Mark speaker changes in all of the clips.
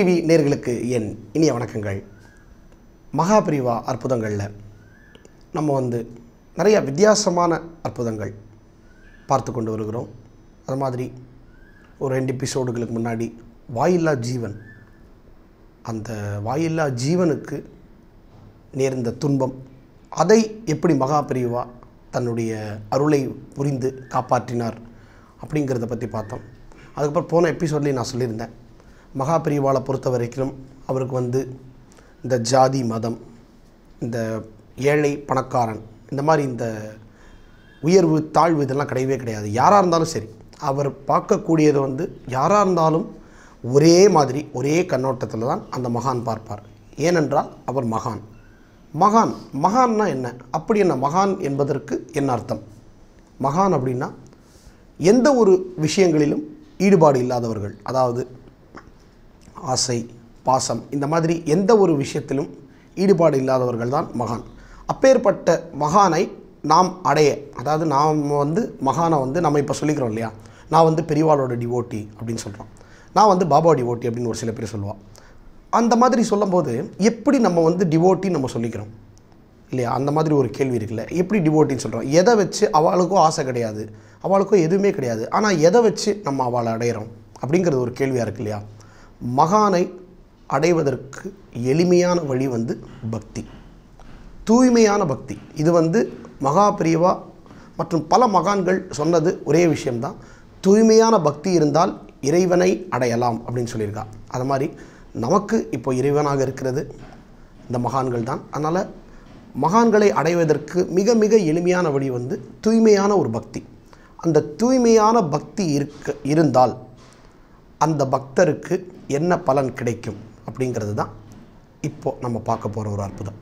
Speaker 1: TV நேர்களுக்கு என் இனிய வணக்கங்கள் மகாபிரிவா அற்புதங்களில் நம்ம வந்து நிறைய வித்தியாசமான அற்புதங்கள் பார்த்து கொண்டு வருகிறோம் அது மாதிரி ஒரு ரெண்டு எபிசோடுகளுக்கு முன்னாடி வாயில்லா ஜீவன் அந்த வாயில்லா ஜீவனுக்கு நேர்ந்த துன்பம் அதை எப்படி மகாபிரிவா தன்னுடைய அருளை புரிந்து காப்பாற்றினார் அப்படிங்கிறத பற்றி பார்த்தோம் அதுக்கப்புறம் போன எபிசோட்லேயும் நான் சொல்லியிருந்தேன் மகாபிரிவாளை பொறுத்த வரைக்கும் அவருக்கு வந்து இந்த ஜாதி மதம் இந்த ஏழை பணக்காரன் இந்த மாதிரி இந்த உயர்வு தாழ்வு இதெல்லாம் கிடையவே கிடையாது யாராக இருந்தாலும் சரி அவர் பார்க்கக்கூடியது வந்து யாராக இருந்தாலும் ஒரே மாதிரி ஒரே கண்ணோட்டத்தில் தான் அந்த மகான் பார்ப்பார் ஏனென்றால் அவர் மகான் மகான் மகான்னா என்ன அப்படி என்ன மகான் என்பதற்கு என்ன அர்த்தம் மகான் அப்படின்னா எந்த ஒரு விஷயங்களிலும் ஈடுபாடு இல்லாதவர்கள் அதாவது ஆசை பாசம் இந்த மாதிரி எந்த ஒரு விஷயத்திலும் ஈடுபாடு இல்லாதவர்கள் தான் மகான் அப்பேற்பட்ட மகானை நாம் அடைய அதாவது நாம் வந்து மகானை வந்து நம்ம இப்போ சொல்லிக்கிறோம் இல்லையா நான் வந்து பெரியவாளோட டிவோட்டி அப்படின்னு சொல்கிறோம் நான் வந்து பாபா டிவோட்டி அப்படின்னு ஒரு சில பேர் சொல்லுவாள் அந்த மாதிரி சொல்லும்போது எப்படி நம்ம வந்து டிவோட்டி நம்ம சொல்லிக்கிறோம் இல்லையா அந்த மாதிரி ஒரு கேள்வி இருக்குல்ல எப்படி டிவோட்டின்னு சொல்கிறோம் எதை வச்சு அவளுக்கும் ஆசை கிடையாது அவளுக்கும் எதுவுமே கிடையாது ஆனால் எதை வச்சு நம்ம அவளை அடையிறோம் அப்படிங்கிறது ஒரு கேள்வியாக இருக்கு இல்லையா மகானை அடைவதற்கு எளிமையான வழி வந்து பக்தி தூய்மையான பக்தி இது வந்து மகா பிரிவா மற்றும் பல மகான்கள் சொன்னது ஒரே விஷயம்தான் தூய்மையான பக்தி இருந்தால் இறைவனை அடையலாம் அப்படின்னு சொல்லியிருக்கா அது மாதிரி நமக்கு இப்போ இறைவனாக இருக்கிறது இந்த மகான்கள் தான் அதனால் மகான்களை அடைவதற்கு மிக மிக எளிமையான வழி வந்து தூய்மையான ஒரு பக்தி அந்த தூய்மையான பக்தி இருக்க இருந்தால் அந்த பக்தருக்கு என்ன பலன் கிடைக்கும் அப்படிங்கிறது தான் இப்போ நம்ம பார்க்க போகிற ஒரு அற்புதம்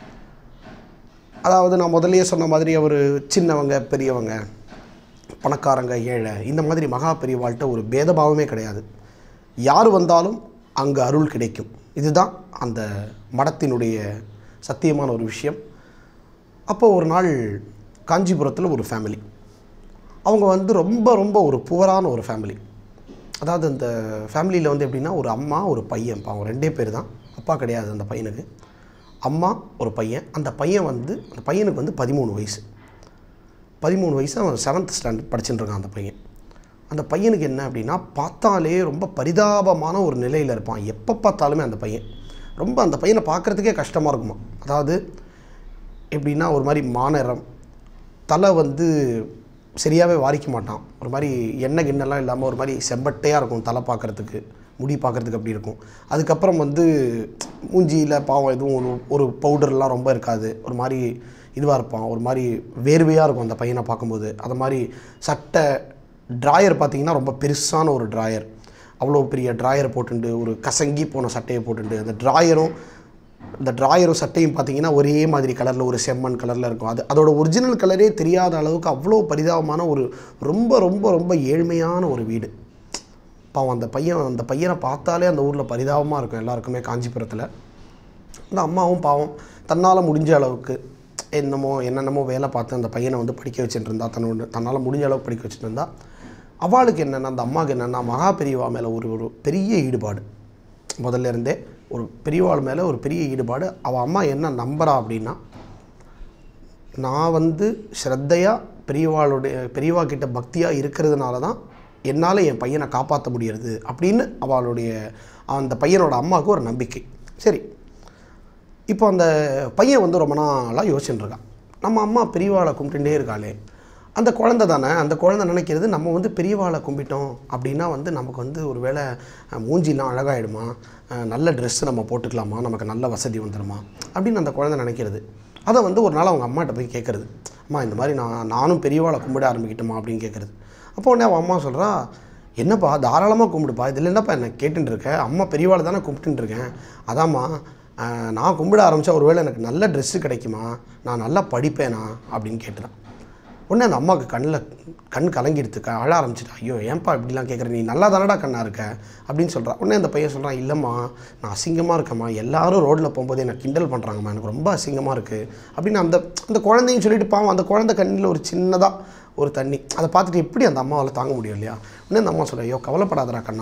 Speaker 1: அதாவது நான் முதல்லயே சொன்ன மாதிரி அவர் சின்னவங்க பெரியவங்க பணக்காரங்க ஏழை இந்த மாதிரி மகா பெரியவாள்கிட்ட ஒரு பேதபாவமே கிடையாது யார் வந்தாலும் அங்கே அருள் கிடைக்கும் இதுதான் அந்த மடத்தினுடைய சத்தியமான ஒரு விஷயம் அப்போ ஒரு நாள் காஞ்சிபுரத்தில் ஒரு ஃபேமிலி அவங்க வந்து ரொம்ப ரொம்ப ஒரு புவரான ஒரு ஃபேமிலி அதாவது அந்த ஃபேமிலியில் வந்து எப்படின்னா ஒரு அம்மா ஒரு பையன் அவங்க ரெண்டே பேர் தான் அப்பா கிடையாது அந்த பையனுக்கு அம்மா ஒரு பையன் அந்த பையன் வந்து அந்த பையனுக்கு வந்து பதிமூணு வயசு பதிமூணு வயசு அவன் செவன்த் ஸ்டாண்டர்ட் படிச்சுட்டு இருக்கான் அந்த பையன் அந்த பையனுக்கு என்ன அப்படின்னா பார்த்தாலே ரொம்ப பரிதாபமான ஒரு நிலையில் இருப்பான் எப்போ பார்த்தாலுமே அந்த பையன் ரொம்ப அந்த பையனை பார்க்குறதுக்கே கஷ்டமாக இருக்குமா அதாவது எப்படின்னா ஒரு மாதிரி மாநிறம் தலை வந்து சரியாகவே வாரிக்க மாட்டான் ஒரு மாதிரி எண்ணெய் கிண்ணெல்லாம் இல்லாமல் ஒரு மாதிரி செம்பட்டையாக இருக்கும் தலை பார்க்குறதுக்கு முடி பார்க்குறதுக்கு அப்படி இருக்கும் அதுக்கப்புறம் வந்து மூஞ்சியில் பாவம் எதுவும் ஒரு ஒரு பவுடர்லாம் ரொம்ப இருக்காது ஒரு மாதிரி இதுவாக இருப்பான் ஒரு மாதிரி வேர்வையாக இருக்கும் அந்த பையனை பார்க்கும்போது அது மாதிரி சட்டை ட்ராயர் பார்த்தீங்கன்னா ரொம்ப பெருசான ஒரு ட்ராயர் அவ்வளோ பெரிய ட்ராயரை போட்டுண்டு ஒரு கசங்கி போன சட்டையை போட்டுண்டு அந்த ட்ராயரும் இந்த ட்ராயரும் சட்டையும் பார்த்தீங்கன்னா ஒரே மாதிரி கலரில் ஒரு செம்மண் கலரில் இருக்கும் அது அதோட ஒரிஜினல் கலரே தெரியாத அளவுக்கு அவ்வளோ பரிதாபமான ஒரு ரொம்ப ரொம்ப ரொம்ப ஏழ்மையான ஒரு வீடு பாவம் அந்த பையன் அந்த பையனை பார்த்தாலே அந்த ஊரில் பரிதாபமாக இருக்கும் எல்லாருக்குமே காஞ்சிபுரத்தில் அந்த அம்மாவும் பாவம் தன்னால் முடிஞ்ச அளவுக்கு என்னமோ என்னென்னமோ வேலை பார்த்து அந்த பையனை வந்து படிக்க வச்சுட்டு இருந்தா தன்னோட தன்னால் முடிஞ்ச அளவுக்கு படிக்க வச்சுட்டு இருந்தா அவளுக்கு என்னென்னா அந்த அம்மாவுக்கு என்னென்னா மகா பெரியவா மேலே ஒரு ஒரு பெரிய ஈடுபாடு முதல்ல இருந்தே ஒரு பெரியவாள் மேலே ஒரு பெரிய ஈடுபாடு அவள் அம்மா என்ன நம்புறா அப்படின்னா நான் வந்து ஸ்ரத்தையாக பெரியவாளுடைய பெரியவா கிட்ட பக்தியாக இருக்கிறதுனால தான் என்னால் என் பையனை காப்பாற்ற முடியறது அப்படின்னு அவளுடைய அந்த பையனோட அம்மாவுக்கு ஒரு நம்பிக்கை சரி இப்போ அந்த பையன் வந்து ரொம்ப நாளாக யோசிச்சுட்டு இருக்கான் நம்ம அம்மா பெரியவாளை கும்பிட்டுட்டே இருக்காளே அந்த குழந்தை தானே அந்த குழந்தை நினைக்கிறது நம்ம வந்து பெரியவாளை கும்பிட்டோம் அப்படின்னா வந்து நமக்கு வந்து ஒரு வேளை அஹ், மூஞ்சிலாம் அழகாயிடுமா அஹ், நல்ல ட்ரெஸ்ஸு நம்ம போட்டுக்கலாமா நமக்கு நல்ல வசதி வந்துடுமா அப்படின்னு அந்த குழந்தை நினைக்கிறது அதை வந்து ஒரு நாள் அவங்க அம்மாட்ட போய் கேட்குறது அம்மா இந்த மாதிரி நான் நானும் பெரியவாளை கும்பிட ஆரம்பிக்கிட்டோமா அப்படின்னு கேட்குறது அப்போ உடனே அவன் அம்மா சொல்கிறா என்னப்பா தாராளமாக கும்பிடுப்பா இதில் என்னப்பா என்ன கேட்டுட்டு இருக்க அம்மா பெரியவாளை தானே கும்பிட்டுட்டு இருக்கேன் அதாம்மா அஹ், நான் கும்பிட ஆரம்பித்தா ஒருவேளை எனக்கு நல்ல ட்ரெஸ்ஸு கிடைக்குமா நான் நல்லா படிப்பேனா அப்படின்னு கேட்டுதான் உடனே அந்த அம்மாவுக்கு கண்ணில் கண் கலங்கிடுத்து அழ ஆரம்பிச்சிட்டா ஐயோ ஏன்பா இப்படிலாம் கேட்குற நீ நல்லா தானடா கண்ணா இருக்க அப்படின்னு சொல்கிறா உடனே அந்த பையன் சொல்கிறான் இல்லைம்மா நான் அசிங்கமாக இருக்கேம்மா எல்லாரும் ரோட்டில் போகும்போது என்னை கிண்டல் பண்ணுறாங்கம்மா எனக்கு ரொம்ப அசிங்கமாக இருக்குது அப்படின்னு அந்த அந்த குழந்தையும் சொல்லிட்டு பாவம் அந்த குழந்தை கண்ணில் ஒரு சின்னதாக ஒரு தண்ணி அதை பார்த்துட்டு எப்படி அந்த அம்மாவால் தாங்க முடியும் இல்லையா உடனே அந்த அம்மா சொல்ல ஐயோ கவலைப்படாதடா கண்ணா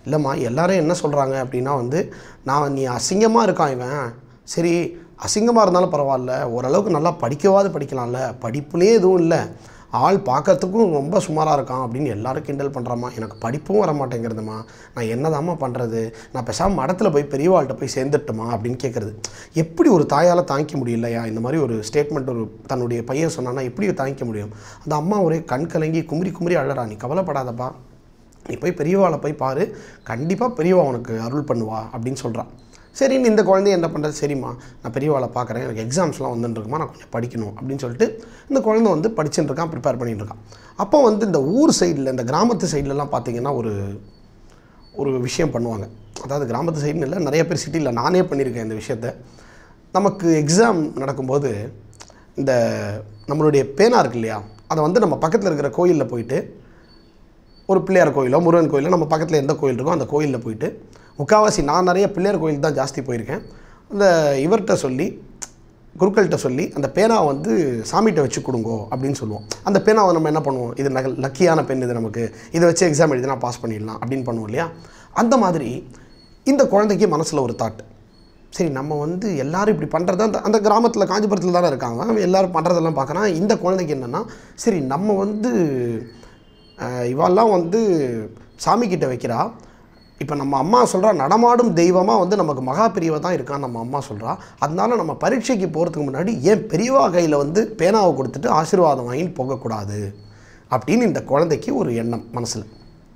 Speaker 1: இல்லைம்மா எல்லாரும் என்ன சொல்கிறாங்க அப்படின்னா வந்து நான் நீ அசிங்கமாக இருக்கான் இவன் சரி அசிங்கமாக இருந்தாலும் பரவாயில்ல ஓரளவுக்கு நல்லா படிக்கவாது படிக்கலாம்ல படிப்புலேயே எதுவும் இல்லை ஆள் பார்க்கறதுக்கும் ரொம்ப சுமாராக இருக்கான் அப்படின்னு எல்லாரும் கிண்டல் பண்ணுறாம்மா எனக்கு படிப்பும் வர மாட்டேங்கிறதுமா நான் என்னதாம்மா பண்ணுறது நான் பேசாமல் மடத்தில் போய் பெரியவாள்கிட்ட போய் சேர்ந்துட்டுமா அப்படின்னு கேட்குறது எப்படி ஒரு தாயால் தாங்கிக்க முடியலையா இந்த மாதிரி ஒரு ஸ்டேட்மெண்ட் ஒரு தன்னுடைய பையன் சொன்னான்னா எப்படி தாங்கிக்க முடியும் அந்த அம்மா ஒரே கண் கலங்கி குமரி குமரி அழறா நீ கவலைப்படாதப்பா நீ போய் பெரியவாளை போய் பாரு கண்டிப்பாக பெரியவா உனக்கு அருள் பண்ணுவா அப்படின்னு சொல்கிறான் சரின்னு இந்த குழந்தைய என்ன பண்ணுறது சரிம்மா நான் பெரியவாளை பார்க்குறேன் எனக்கு எக்ஸாம்ஸ்லாம் வந்துட்டுருக்குமா நான் கொஞ்சம் படிக்கணும் அப்படின்னு சொல்லிட்டு இந்த குழந்தை வந்து படிச்சுட்டு இருக்கான் ப்ரிப்பேர் பண்ணிட்டு இருக்கான் அப்போ வந்து இந்த ஊர் சைடில் இந்த கிராமத்து சைட்லலாம் பார்த்தீங்கன்னா ஒரு ஒரு விஷயம் பண்ணுவாங்க அதாவது கிராமத்து சைடுன்னு இல்லை நிறைய பேர் சிட்டியில் நானே பண்ணியிருக்கேன் இந்த விஷயத்த நமக்கு எக்ஸாம் நடக்கும்போது இந்த நம்மளுடைய பேனா இருக்கு இல்லையா அதை வந்து நம்ம பக்கத்தில் இருக்கிற கோயிலில் போயிட்டு ஒரு பிள்ளையார் கோயிலோ முருகன் கோயிலோ நம்ம பக்கத்தில் எந்த கோயில் இருக்கோ அந்த கோயிலில் போயிட்டு முக்கால்வாசி நான் நிறைய பிள்ளையார் கோயில் தான் ஜாஸ்தி போயிருக்கேன் அந்த இவர்கிட்ட சொல்லி குருக்கள்கிட்ட சொல்லி அந்த பேனாவை வந்து சாமிகிட்ட வச்சு கொடுங்கோ அப்படின்னு சொல்லுவோம் அந்த பேனாவை நம்ம என்ன பண்ணுவோம் இது நக லக்கியான பெண் இது நமக்கு இதை வச்சு எக்ஸாம் எழுதினா பாஸ் பண்ணிடலாம் அப்படின்னு பண்ணுவோம் இல்லையா அந்த மாதிரி இந்த குழந்தைக்கு மனசில் ஒரு தாட் சரி நம்ம வந்து எல்லாரும் இப்படி பண்ணுறது அந்த அந்த கிராமத்தில் காஞ்சிபுரத்தில் தானே இருக்காங்க எல்லாரும் பண்ணுறதெல்லாம் பார்க்குறான் இந்த குழந்தைக்கு என்னென்னா சரி நம்ம வந்து அஹ், இவெல்லாம் வந்து சாமிக்கிட்ட வைக்கிறா இப்போ நம்ம அம்மா சொல்கிறா நடமாடும் தெய்வமாக வந்து நமக்கு மகா பெரியவா தான் இருக்கான்னு நம்ம அம்மா சொல்கிறா அதனால நம்ம பரீட்சைக்கு போகிறதுக்கு முன்னாடி ஏன் பெரியவா கையில் வந்து பேனாவை கொடுத்துட்டு ஆசீர்வாதம் வாங்கிட்டு போகக்கூடாது அப்படின்னு இந்த குழந்தைக்கு ஒரு எண்ணம் மனசில்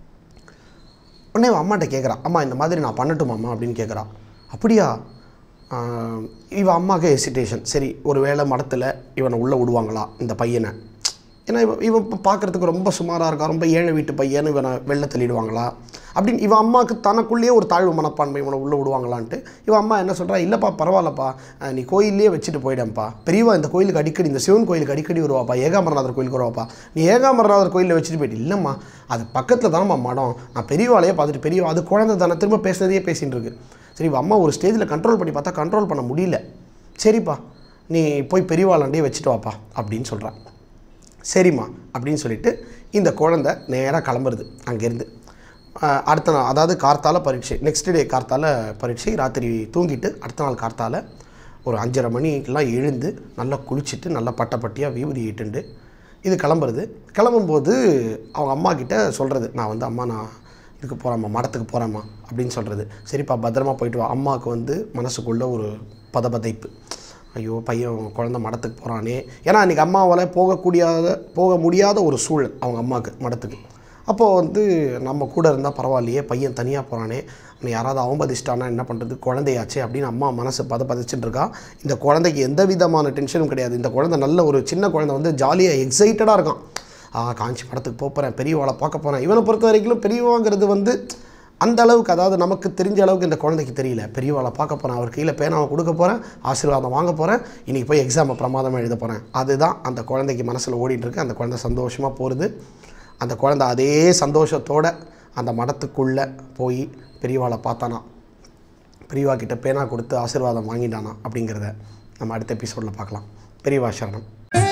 Speaker 1: உடனே அவன் அம்மாட்ட கேட்குறா அம்மா இந்த மாதிரி நான் பண்ணட்டுமாம்மா அப்படின்னு கேட்குறா அப்படியா ஆஹ் இவ அம்மாவுக்கு ஹெசிடேஷன் சரி ஒரு வேளை மடத்தில் இவனை உள்ளே விடுவாங்களா இந்த பையனை ஏன்னா இவன் இவன் இப்போ பார்க்குறதுக்கு ரொம்ப சுமாராக இருக்கான் ரொம்ப ஏழை வீட்டு பையன் இவனை வெளில தள்ளிடுவாங்களா அப்படின்னு இவன் அம்மாவுக்கு தனக்குள்ளேயே ஒரு தாழ்வு மனப்பான்மை இவனை உள்ளே விடுவாங்களான்ட்டு இவன் அம்மா என்ன சொல்கிறா இல்லைப்பா பரவாயில்லப்பா அஹ் நீ கோயிலே வச்சுட்டு போயிடேன்ப்பா பெரியவா இந்த கோயிலுக்கு அடிக்கடி இந்த சிவன் கோயிலுக்கு அடிக்கடி வருவாப்பா ஏகாம்பரநாதர் கோயிலுக்கு வருவாப்பா நீ ஏகாம்பரநாதர் கோயிலில் வச்சுட்டு போயிட்டு இல்லைம்மா அது பக்கத்தில் தானம்மா மடம் நான் பெரியவாளையே பார்த்துட்டு பெரியவா அது குழந்தை தானே திரும்ப பேசுனதையே பேசின்னு இருக்கு சரி இவன் அம்மா ஒரு ஸ்டேஜில் கண்ட்ரோல் பண்ணி பார்த்தா கண்ட்ரோல் பண்ண முடியல சரிப்பா நீ போய் பெரியவாளாண்டே வச்சுட்டு வாப்பா அப்படின்னு சொல்கிறான் சரிம்மா அப்படின்னு சொல்லிட்டு இந்த குழந்தை நேராக கிளம்புறது அங்கேருந்து ஆஹ் அடுத்த நாள் அதாவது கார்த்தால பரீட்சை நெக்ஸ்ட் டே கார்த்தால பரீட்சை ராத்திரி தூங்கிட்டு அடுத்த நாள் கார்த்தால ஒரு அஞ்சரை மணிக்கெல்லாம் எழுந்து நல்லா குளிச்சுட்டு நல்லா பட்டப்பட்டியாக விபூதி இட்டுண்டு இது கிளம்புறது கிளம்பும்போது அவங்க அம்மா கிட்ட சொல்கிறது நான் வந்து அம்மா நான் இதுக்கு போகிறேம்மா மடத்துக்கு போகிறேம்மா அப்படின்னு சொல்கிறது சரிப்பா பத்திரமா போயிட்டு வா அம்மாவுக்கு வந்து மனசுக்குள்ளே ஒரு பதபதைப்பு ஐயோ பையன் குழந்த மடத்துக்கு போகிறானே ஏன்னா அன்றைக்கி அம்மாவால் போகக்கூடியாத போக முடியாத ஒரு சூழல் அவங்க அம்மாவுக்கு மடத்துக்கு அப்போது வந்து நம்ம கூட இருந்தால் பரவாயில்லையே பையன் தனியாக போகிறானே அவனை யாராவது அவமதிச்சிட்டானா என்ன பண்ணுறது குழந்தையாச்சே அப்படின்னு அம்மா மனசு பத பதைச்சிட்டு இருக்கா இந்த குழந்தைக்கு எந்த விதமான டென்ஷனும் கிடையாது இந்த குழந்தை நல்ல ஒரு சின்ன குழந்தை வந்து ஜாலியாக எக்ஸைட்டடாக இருக்கான் ஆ காஞ்சி படத்துக்கு போக போகிறேன் பெரியவாளை பார்க்க போகிறேன் இவனை பொறுத்த வரைக்கும் பெரியவாங்கிறது வந்து அந்த அளவுக்கு அதாவது நமக்கு தெரிஞ்ச அளவுக்கு இந்த குழந்தைக்கு தெரியல பெரியவாளை பார்க்க போகிறேன் அவர் கையில் பேனாவை கொடுக்க போகிறேன் ஆசீர்வாதம் வாங்க போகிறேன் இன்றைக்கி போய் எக்ஸாமை பிரமாதமாக எழுத போகிறேன் அதுதான் அந்த குழந்தைக்கு மனசில் ஓடிட்டு இருக்கு அந்த குழந்தை சந்தோஷமாக போகிறது அந்த குழந்தை அதே சந்தோஷத்தோட அந்த மடத்துக்குள்ளே போய் பெரியவாளை பார்த்தானா பெரியவா கிட்ட பேனா கொடுத்து ஆசீர்வாதம் வாங்கிட்டானா அப்படிங்கிறத நம்ம அடுத்த எபிசோடில் பார்க்கலாம் பெரியவா சரணம்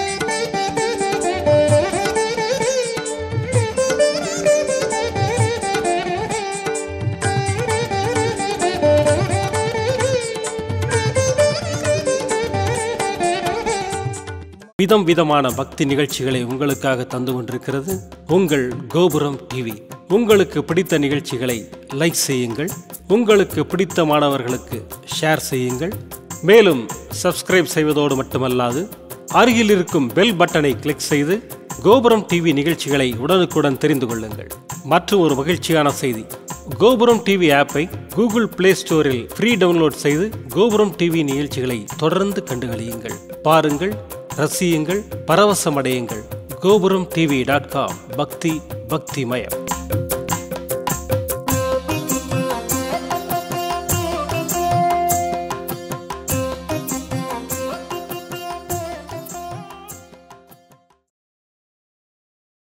Speaker 2: விதம் விதமான பக்தி நிகழ்ச்சிகளை உங்களுக்காக தந்து கொண்டிருக்கிறது உங்கள் கோபுரம் டிவி உங்களுக்கு பிடித்த நிகழ்ச்சிகளை லைக் செய்யுங்கள் உங்களுக்கு பிடித்த மாணவர்களுக்கு ஷேர் செய்யுங்கள் மேலும் சப்ஸ்கிரைப் செய்வதோடு மட்டுமல்லாது அருகில் இருக்கும் பெல் பட்டனை கிளிக் செய்து கோபுரம் டிவி நிகழ்ச்சிகளை உடனுக்குடன் தெரிந்து கொள்ளுங்கள் மற்றும் ஒரு மகிழ்ச்சியான செய்தி கோபுரம் டிவி ஆப்பை கூகுள் பிளே ஸ்டோரில் ஃப்ரீ டவுன்லோட் செய்து கோபுரம் டிவி நிகழ்ச்சிகளை தொடர்ந்து கண்டுகளியுங்கள் பாருங்கள் ரசியுங்கள் பரவசமடையுங்கள் கோபுரம் டிவி டாட் காம் பக்தி பக்திமயம்